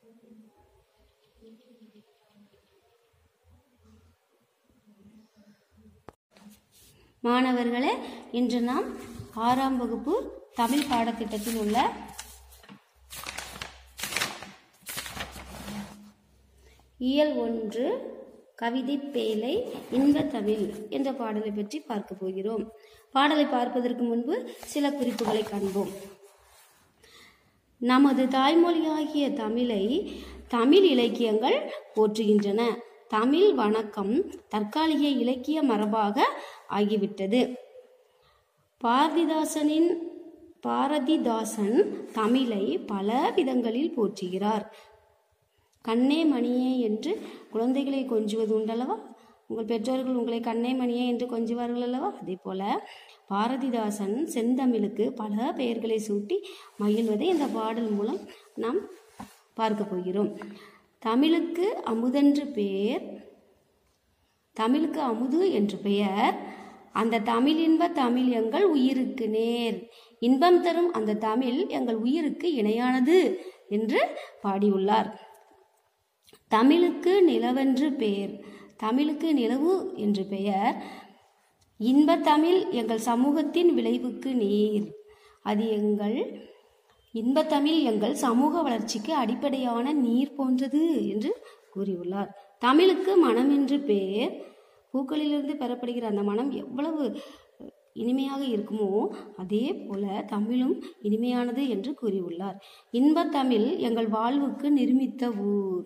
மாணவர்களே இன்று நாம் ஆறாம் வகுப்பு தமிழ் பாடத்திட்டத்தில் உள்ள இயல் ஒன்று கவிதை பேலை இன்ப தமிழ் என்ற பாடலை பற்றி பார்க்க போகிறோம் பாடலை பார்ப்பதற்கு முன்பு சில குறிப்புகளை காண்போம் நமது தாய்மொழியாகிய தமிழை தமிழ் இலக்கியங்கள் போற்றுகின்றன தமிழ் வணக்கம் தற்காலிக இலக்கிய மரபாக ஆகிவிட்டது பாரதிதாசனின் பாரதிதாசன் தமிழை பல விதங்களில் போற்றுகிறார் கண்ணே மணியே என்று குழந்தைகளை கொஞ்சுவது உண்டல்லவா உங்கள் பெற்றோர்கள் உங்களை கண்ணே மணியே என்று கொஞ்சுவார்கள் அல்லவா அதே போல பாரதிதாசன் செந்தமிழுக்கு பல பெயர்களை சூட்டி மகிழ்வதை இந்த பாடல் மூலம் நாம் பார்க்க போகிறோம் தமிழுக்கு அமுதென்று பெயர் தமிழுக்கு அமுது என்று பெயர் அந்த தமிழ் இன்ப தமிழ் எங்கள் உயிருக்கு நேர் இன்பம் தரும் அந்த தமிழ் எங்கள் உயிருக்கு இணையானது என்று பாடியுள்ளார் தமிழுக்கு நிலவென்று பெயர் தமிழுக்கு நிலவு என்று பெயர் இன்ப தமிழ் எங்கள் சமூகத்தின் விளைவுக்கு நீர் அது எங்கள் இன்பத்தமிழ் எங்கள் சமூக வளர்ச்சிக்கு அடிப்படையான நீர் போன்றது என்று கூறியுள்ளார் தமிழுக்கு மனம் என்று பெயர் பூக்களிலிருந்து பெறப்படுகிற அந்த மனம் எவ்வளவு இனிமையாக இருக்குமோ அதே போல தமிழும் இனிமையானது என்று கூறியுள்ளார் இன்பத்தமிழ் எங்கள் வாழ்வுக்கு நிர்மித்த ஊர்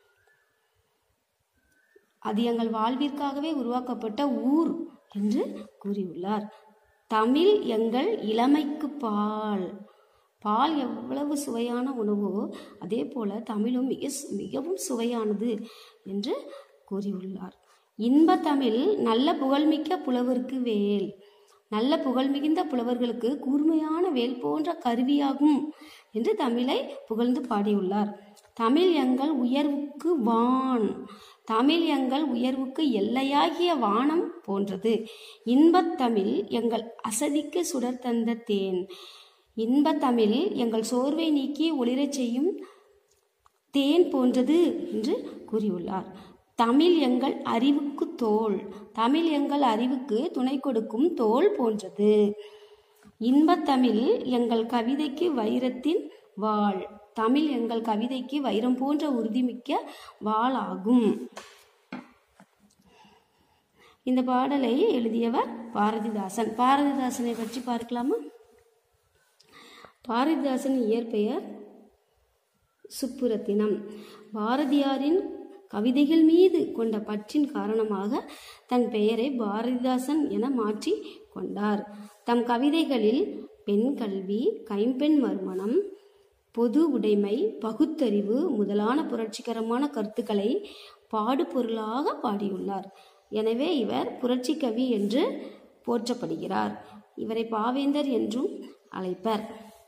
அது எங்கள் வாழ்விற்காகவே உருவாக்கப்பட்ட ஊர் என்று கூறியுள்ளார் தமிழ் எங்கள் இளமைக்கு பால் பால் எவ்வளவு சுவையான உணவோ அதே போல தமிழும் மிக மிகவும் சுவையானது என்று கூறியுள்ளார் இன்ப தமிழ் நல்ல புகழ்மிக்க புலவருக்கு வேல் நல்ல புகழ் மிகுந்த புலவர்களுக்கு கூர்மையான வேல் போன்ற கருவியாகும் என்று தமிழை புகழ்ந்து பாடியுள்ளார் தமிழ் எங்கள் உயர்வுக்கு வான் தமிழ் எங்கள் உயர்வுக்கு எல்லையாகிய வானம் போன்றது இன்பத்தமிழ் எங்கள் அசதிக்கு சுடர் தந்த தேன் இன்பத்தமிழ் எங்கள் சோர்வை நீக்கி ஒளிரச் செய்யும் தேன் போன்றது என்று கூறியுள்ளார் தமிழ் எங்கள் அறிவுக்கு தோல் தமிழ் எங்கள் அறிவுக்கு துணை கொடுக்கும் தோல் போன்றது இன்பத்தமிழ் எங்கள் கவிதைக்கு வைரத்தின் வாள் தமிழ் எங்கள் கவிதைக்கு வைரம் போன்ற உறுதிமிக்க வாள் ஆகும் இந்த பாடலை எழுதியவர் பாரதிதாசன் பாரதிதாசனை பற்றி பார்க்கலாமா பாரதிதாசன் இயற்பெயர் சுப்புரத்தினம் பாரதியாரின் கவிதைகள் மீது கொண்ட பற்றின் காரணமாக தன் பெயரை பாரதிதாசன் என மாற்றி கொண்டார் தம் கவிதைகளில் பெண் கல்வி கைம்பெண் மறுமணம் பொது உடைமை பகுத்தறிவு முதலான புரட்சிகரமான கருத்துக்களை பாடுபொருளாக பாடியுள்ளார் எனவே இவர் புரட்சி கவி என்று போற்றப்படுகிறார் இவரை பாவேந்தர் என்றும் அழைப்பர்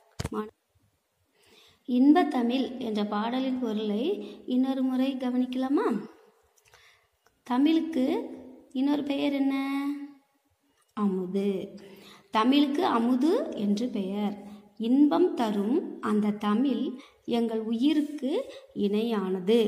இன்பத்தமிழ் என்ற பாடலின் பொருளை இன்னொரு முறை கவனிக்கலாமா தமிழுக்கு இன்னொரு பெயர் என்ன அமுது தமிழுக்கு அமுது என்று பெயர் இன்பம் தரும் அந்த தமிழ் எங்கள் உயிருக்கு இணையானது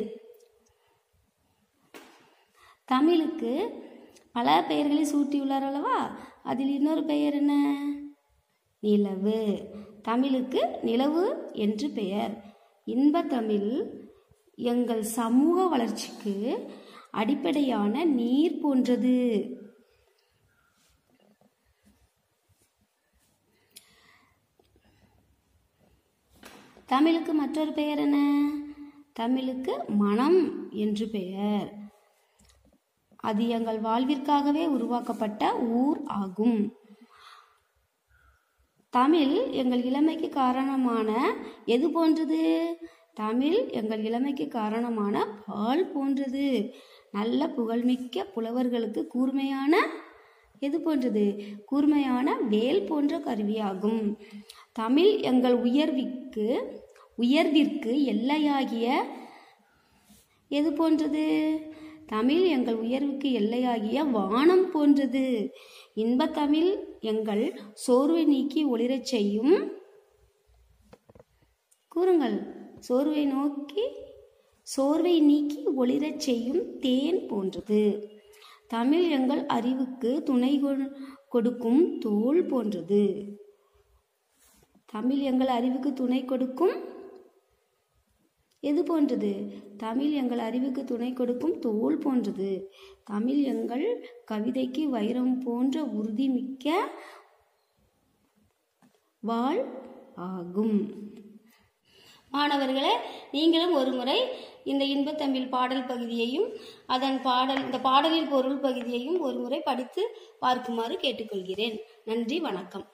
தமிழுக்கு பல பெயர்களை சூட்டியுள்ளார் அல்லவா அதில் இன்னொரு பெயர் என்ன நிலவு தமிழுக்கு நிலவு என்று பெயர் இன்ப தமிழ் எங்கள் சமூக வளர்ச்சிக்கு அடிப்படையான நீர் போன்றது தமிழுக்கு மற்றொரு பெயர் என்ன தமிழுக்கு மனம் என்று பெயர் அது எங்கள் வாழ்விற்காகவே உருவாக்கப்பட்ட ஊர் ஆகும் தமிழ் எங்கள் இளமைக்கு காரணமான எது போன்றது தமிழ் எங்கள் இளமைக்கு காரணமான பால் போன்றது நல்ல புகழ்மிக்க புலவர்களுக்கு கூர்மையான எது போன்றது கூர்மையான வேல் போன்ற கருவியாகும் தமிழ் எங்கள் உயர்விற்கு உயர்விற்கு எல்லையாகிய எது போன்றது தமிழ் எங்கள் உயர்வுக்கு எல்லையாகிய வானம் போன்றது இன்பத்தமிழ் எங்கள் சோர்வை நீக்கி ஒளிரச் செய்யும் கூறுங்கள் சோர்வை நோக்கி சோர்வை நீக்கி ஒளிரச் செய்யும் தேன் போன்றது தமிழ் எங்கள் அறிவுக்கு துணை கொ- கொடுக்கும் தோல் போன்றது தமிழ் எங்கள் அறிவுக்கு துணை கொடுக்கும் எது போன்றது தமிழ் எங்கள் அறிவுக்கு துணை கொடுக்கும் தோல் போன்றது தமிழ் எங்கள் கவிதைக்கு வைரம் போன்ற உறுதிமிக்க வாழ் ஆகும் மாணவர்களே நீங்களும் ஒரு முறை இந்த இன்பத்தமிழ் பாடல் பகுதியையும் அதன் பாடல் இந்த பாடலில் பொருள் பகுதியையும் ஒரு முறை படித்து பார்க்குமாறு கேட்டுக்கொள்கிறேன் நன்றி வணக்கம்